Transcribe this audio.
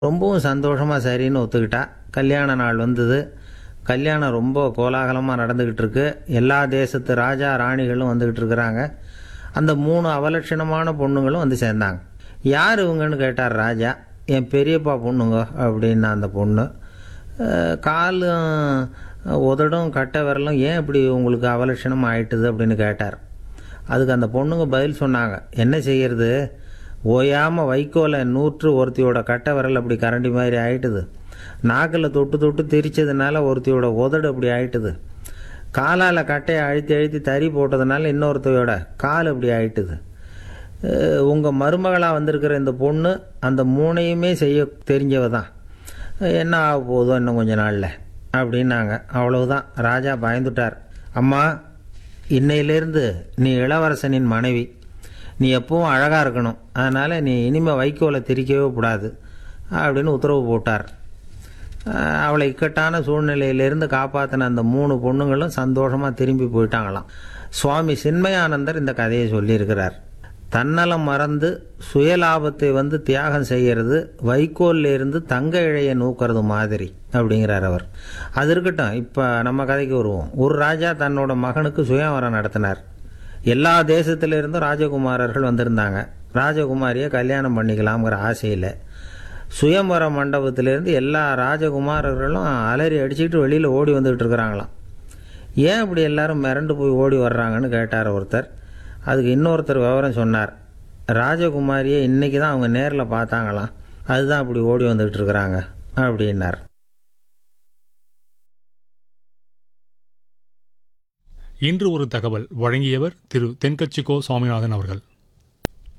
ரொம்பவும் சந்தோஷமாக சரின்னு ஒத்துக்கிட்டா கல்யாண நாள் வந்தது கல்யாணம் ரொம்ப கோலாகலமாக நடந்துக்கிட்டு இருக்கு எல்லா தேசத்து ராஜா ராணிகளும் வந்துக்கிட்டு இருக்கிறாங்க அந்த மூணு அவலட்சணமான பொண்ணுங்களும் வந்து சேர்ந்தாங்க யார் இவங்கன்னு கேட்டார் ராஜா என் பெரியப்பா பொண்ணுங்க அப்படின்னு அந்த பொண்ணு அஹ், காலும் உதடும் கட்டை விரலும் ஏன் இப்படி உங்களுக்கு அவலட்சணம் ஆயிட்டுது அப்படின்னு கேட்டார் அதுக்கு அந்த பொண்ணுங்க பதில் சொன்னாங்க என்ன செய்யறது ஓயாமல் வைக்கோலை நூற்று ஒருத்தியோட கட்டை விரல் அப்படி கரண்டி மாதிரி ஆயிட்டுது நாக்கில் தொட்டு தொட்டு திரிச்சதுனால ஒருத்தியோட உதடு அப்படி ஆயிட்டுது காலால் கட்டையை அழுத்தி அழுத்தி தறி போட்டதுனால இன்னொருத்தையோட கால் அப்படி ஆயிட்டுது உங்கள் மருமகளாக வந்திருக்கிற இந்த பொண்ணு அந்த மூணையுமே செய்ய தெரிஞ்சவ தான் என்ன ஆக போகுதோ இன்னும் கொஞ்ச நாளில் அப்படின்னாங்க அவ்வளவுதான் ராஜா பயந்துட்டார் அம்மா இன்னையிலேருந்து நீ இளவரசனின் மனைவி நீ எப்பவும் அழகாக இருக்கணும் அதனால் நீ இனிமேல் வைக்கோலை திரிக்கவே கூடாது அப்படின்னு உத்தரவு போட்டார் அஹ் அவளை இக்கட்டான சூழ்நிலையிலிருந்து காப்பாற்றின அந்த மூணு பொண்ணுங்களும் சந்தோஷமாக திரும்பி போயிட்டாங்களாம் சுவாமி சின்மயானந்தர் இந்த கதையை சொல்லியிருக்கிறார் தன்னலம் மறந்து சுயலாபத்தை வந்து தியாகம் செய்கிறது வைக்கோல்ல இருந்து தங்க இழையை நூக்கிறது மாதிரி அப்படிங்கிறார் அவர் அது இருக்கட்டும் இப்போ நம்ம கதைக்கு வருவோம் ஒரு ராஜா தன்னோட மகனுக்கு சுயவரம் நடத்தினார் எல்லா தேசத்திலிருந்தும் ராஜகுமாரர்கள் வந்திருந்தாங்க ராஜகுமாரியை கல்யாணம் பண்ணிக்கலாம்ங்கிற ஆசையில் சுயம்பர மண்டபத்திலேருந்து எல்லா ராஜகுமாரர்களும் அலறி அடிச்சுக்கிட்டு வெளியில் ஓடி வந்துகிட்டு இருக்கிறாங்களாம் ஏன் இப்படி எல்லாரும் மிரண்டு போய் ஓடி வர்றாங்கன்னு கேட்டார் ஒருத்தர் அதுக்கு இன்னொருத்தர் விவரம் சொன்னார் ராஜகுமாரியை இன்னைக்கு தான் அவங்க நேரில் பார்த்தாங்களாம் அதுதான் இப்படி ஓடி வந்துகிட்டு இருக்கிறாங்க அப்படின்னார் இன்று ஒரு தகவல் வழங்கியவர் திரு தென்கட்சிக்கோ சுவாமிநாதன் அவர்கள்